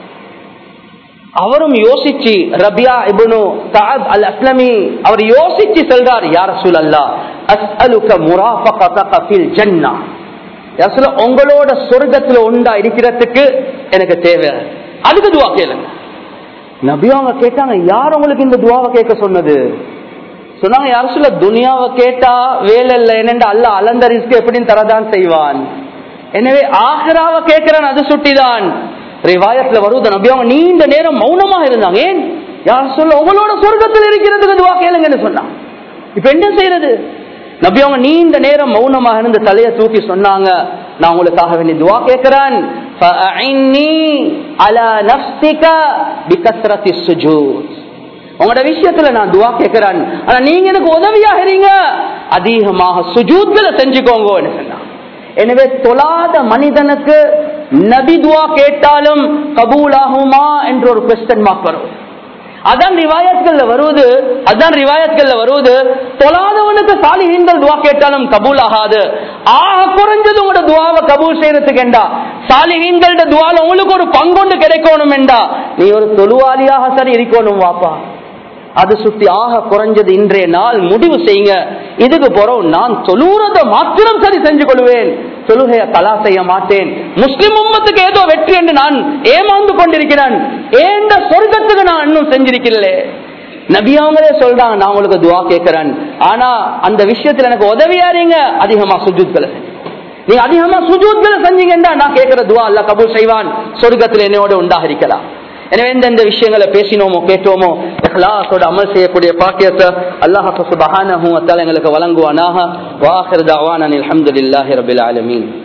A: அவரும் யோசிச்சு ரபியா இபுனு சஅத் அல் அஸ்லமி அவர் யோசிச்சு சொல்றார் யார் ரசூல் அல்லா அஸ்அலுக முராஃபகதக ஃபில் ஜன்னah யா ரசூல் உங்களோட சொர்க்கத்துல உண்டா இருக்கிறதுக்கு எனக்கு தேவை அதுக்கு துவா கேளுங்க நபி அவங்க கேட்டாங்க யார் உங்களுக்கு இந்த துவாவை கேட்க சொன்னது சொன்னாங்க யார் சொல்ல துனியாவை கேட்டா வேலை இல்லை என்னென்று அல்ல அலந்த ரிஸ்க் எப்படின்னு தரதான் செய்வான் எனவே ஆஹ்ராவை கேட்கிறான் அது சுட்டிதான் ரிவாயத்துல வருவது நபி அவங்க நீண்ட நேரம் மௌனமா இருந்தாங்க ஏன் யார் சொல்ல உங்களோட சொர்க்கத்தில் இருக்கிறதுக்கு துவா கேளுங்கன்னு சொன்னான் இப்ப என்ன செய்யறது நபி அவங்க நீண்ட நேரம் மௌனமாக இருந்து தலையை தூக்கி சொன்னாங்க நான் உங்களுக்காக வேண்டி துவா கேட்கிறேன் فَأَعِنِّي عَلَى نَفْسِكَ بِكَثْرَةِ السُّجُودِ உங்களோட விஷயத்துல நான் துவா கேட்கிறேன் ஆனா நீங்க எனக்கு உதவியாக இருங்க அதிகமாக சுஜூத்களை செஞ்சுக்கோங்க சொன்னான் எனவே தொழாத மனிதனுக்கு நபி துவா கேட்டாலும் கபூலாகுமா என்ற ஒரு கொஸ்டன் மார்க் வரும் அதான் ரிவாயத்கள்ல வருவது அதான் ரிவாயத்கள்ல வருவது தொழாதவனுக்கு சாலிஹீன்கள் துவா கேட்டாலும் கபூல் ஆகாது ஆக குறைஞ்சது உங்களோட துவாவை கபூல் செய்யறதுக்கு என்றா சாலிஹீன்களோட துவால உங்களுக்கு ஒரு பங்கொண்டு கிடைக்கணும் என்றா நீ ஒரு தொழுவாளியாக சரி இருக்கணும் வாப்பா அது சுத்தி ஆக குறைஞ்சது இன்றைய நாள் முடிவு செய்யுங்க இதுக்கு போறோம் நான் தொழுறத மாத்திரம் சரி செஞ்சு கொள்வேன் தொழுகைய கலா செய்ய மாட்டேன் முஸ்லிம் உம்மத்துக்கு ஏதோ வெற்றி என்று நான் ஏமாந்து கொண்டிருக்கிறேன் ஏண்ட சொர்க்கத்துக்கு நான் இன்னும் செஞ்சிருக்கல நபியாங்களே சொல்றாங்க நான் உங்களுக்கு துவா கேட்கிறேன் ஆனா அந்த விஷயத்துல எனக்கு உதவியாரீங்க அதிகமா சுஜூத்களை நீ அதிகமா சுஜூத்களை செஞ்சீங்கன்னா நான் கேட்கிற துவா அல்ல கபூல் செய்வான் சொர்க்கத்தில் என்னோட உண்டாக இருக்கலாம் எனவே எந்தெந்த விஷயங்களை பேசினோமோ கேட்டோமோ இஹ்லாஸோட அமல் செய்யக்கூடிய பாக்கியத்தை அல்லாஹ் சுபஹானஹு வ தஆலா எங்களுக்கு வழங்குவானாக வாஹிர் தஅவானா அல்ஹம்துலில்லாஹி ரப்பில் ஆலமீன்